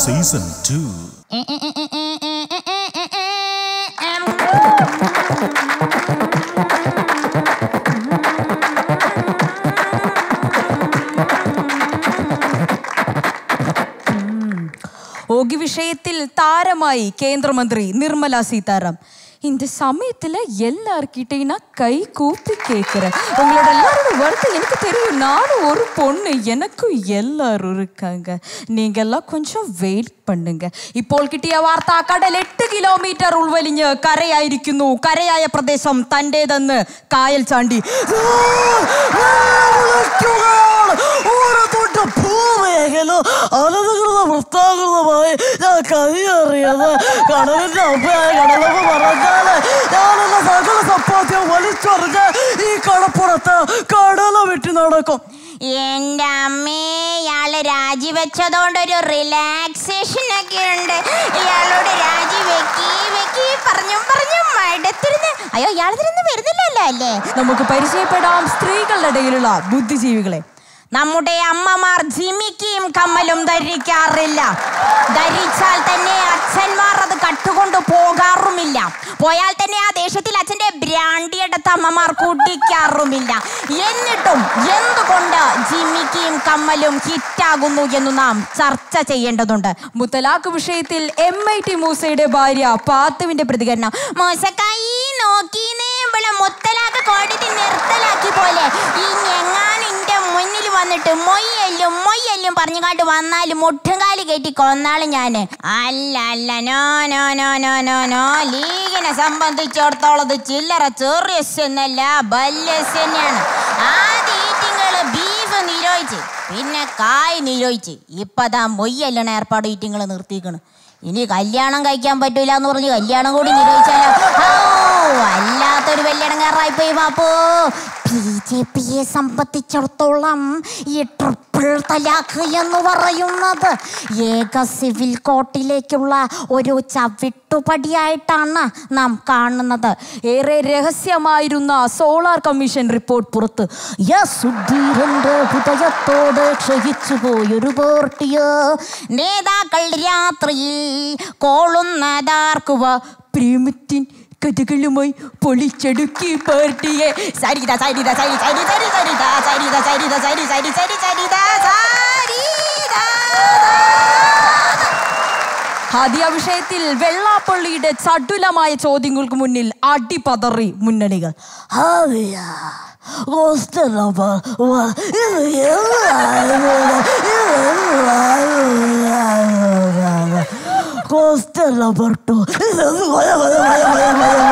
season two ogee വിഷയത്തിൽ താരമായി കേന്ദ്രമന്ത്രി നിർമ്മല சீதாராம் இந்த சமயத்துல எல்லார்கிட்ட நான் கை கூப்பி கேட்கிறேன் உங்களோட எல்லாரோட வருத்தம் எனக்கு தெரியும் நானும் ஒரு பொண்ணு எனக்கும் எல்லாரும் இருக்காங்க நீங்க எல்லாம் கொஞ்சம் വെയിറ്റ് பண்ணுங்க ഇപ്പോൾ കിട്ടിയ വാർത്ത കടൽ എട്ട് കിലോമീറ്റർ ഉൾവലിഞ്ഞ് കരയായിരിക്കുന്നു കരയായ പ്രദേശം തൻ്റെതെന്ന് കായൽ ചാണ്ടി ഓരോ ഭൂമേഖല അനധികൃത വൃത്താകൃതമായി ഞാൻ കൈയേറിയത് കടലിന്റെ അമ്മയായ കടലമ്മ പറഞ്ഞാല് ഞാനെന്ന സകല സമ്പാദ്യം വലിച്ചെറിഞ്ഞ് ഈ കടപ്പുറത്ത് കടല വിട്ട് നടക്കും എന്റെ അമ്മേ ഇയാള് രാജിവെച്ചതുകൊണ്ട് ഒരു റിലാക്സേഷൻ ഒക്കെ ഉണ്ട് ഇയാളോട് രാജി വെക്കി വെക്കി പറഞ്ഞും പറഞ്ഞും മടുത്തിരുന്ന് അയ്യോ ഇയാളിതിരുന്ന് വരുന്നില്ലല്ലോ അല്ലേ നമുക്ക് പരിചയപ്പെടാം സ്ത്രീകളുടെ ഇടയിലുള്ള ബുദ്ധിജീവികളെ നമ്മുടെ അമ്മമാർ ജിമിക്കിയും കമ്മലും ധരിക്കാറില്ല ധരിച്ചാൽ തന്നെ അച്ഛന്മാർ അത് കട്ടുകൊണ്ട് പോകാറുമില്ല പോയാൽ തന്നെ ആ ദേശത്തിൽ അച്ഛന്റെ ബ്രാണ്ടിയെടുത്ത് അമ്മമാർ കുടിക്കാറുമില്ല എന്നിട്ടും എന്തുകൊണ്ട് ജിമിക്കിയും കമ്മലും ഹിറ്റാകുന്നു എന്ന് നാം ചർച്ച ചെയ്യേണ്ടതുണ്ട് മുത്തലാഖ് വിഷയത്തിൽ എം ഐ ടി മൂസയുടെ ഭാര്യ പാത്തുവിന്റെ പ്രതികരണം മോശക്കായി നോക്കീനേ ഇവിടെ മുത്തലാക്ക് കോടതി നിർത്തലാക്കി പോലെ ഈ ഞെങ്ങാനും ഇന്റെ മുന്നിൽ വന്നിട്ട് മൊയ്യല്ലും മൊയ്യല്ലും പറഞ്ഞുകൊണ്ട് വന്നാലും മുട്ടുകാലി കയറ്റി കൊന്നാളും ഞാന് അല്ല അല്ല no no no no no no ലീഗിനെ സംബന്ധിച്ചിടത്തോളം ഇത് ചില്ലറ ചെറിയല്ല ബല്യസ് തന്നെയാണ് ആദ്യ ഈറ്റിങ്ങള് ബീഫ് നിരോധിച്ച് പിന്നെ കായ് നിരോധിച്ച് ഇപ്പതാ മൊയ്യല്ലണ ഏർപ്പാട് ഈറ്റിങ്ങള് നിർത്തിക്കണ് ഇനി കല്യാണം കഴിക്കാൻ പറ്റൂല എന്ന് പറഞ്ഞ് കല്യാണം കൂടി നിരോധിച്ചാലോ ഔ, വല്ലാത്തൊരു വെല്ലടങ്ങാറായിപ്പോയി ബാപ്പു ബി ജെ പിയെ സംബന്ധിച്ചിടത്തോളം ഈ ട്രിപ്പിൾ തലാഖ് എന്ന് പറയുന്നത് ഏക സിവിൽ കോർട്ടിലേക്കുള്ള ഒരു ചവിട്ടുപടിയായിട്ടാണ് നാം കാണുന്നത് ഏറെ രഹസ്യമായിരുന്ന സോളാർ കമ്മീഷൻ റിപ്പോർട്ട് പുറത്ത് യെസ് സുധീരന്റെ ഹൃദയത്തോട് ക്ഷയിച്ചു പോയൊരു പോർട്ടിയോ നേതാക്കൾ രാത്രിയിൽ കോളുന്നതാർക്കുവ പ്രേമത്തിൻ കഥകളുമായി പൊളിച്ചടുക്കി പാർട്ടിയെ സരിത സരിത സരി സരി സരി സരിത സരിത സരിത സരി സരി സരി സരിത സരിത ഹാദിയ വിഷയത്തിൽ വെള്ളാപ്പള്ളിയുടെ ചടുലമായ ചോദ്യങ്ങൾക്ക് മുന്നിൽ അടിപതറി മുന്നണികൾ ആവിയ കോസ്റ്റലപ്പ ഇത് കോസ്റ്റലപ്പെട്ടു ഇതൊന്ന് കൊല കൊല കൊല കൊല കൊല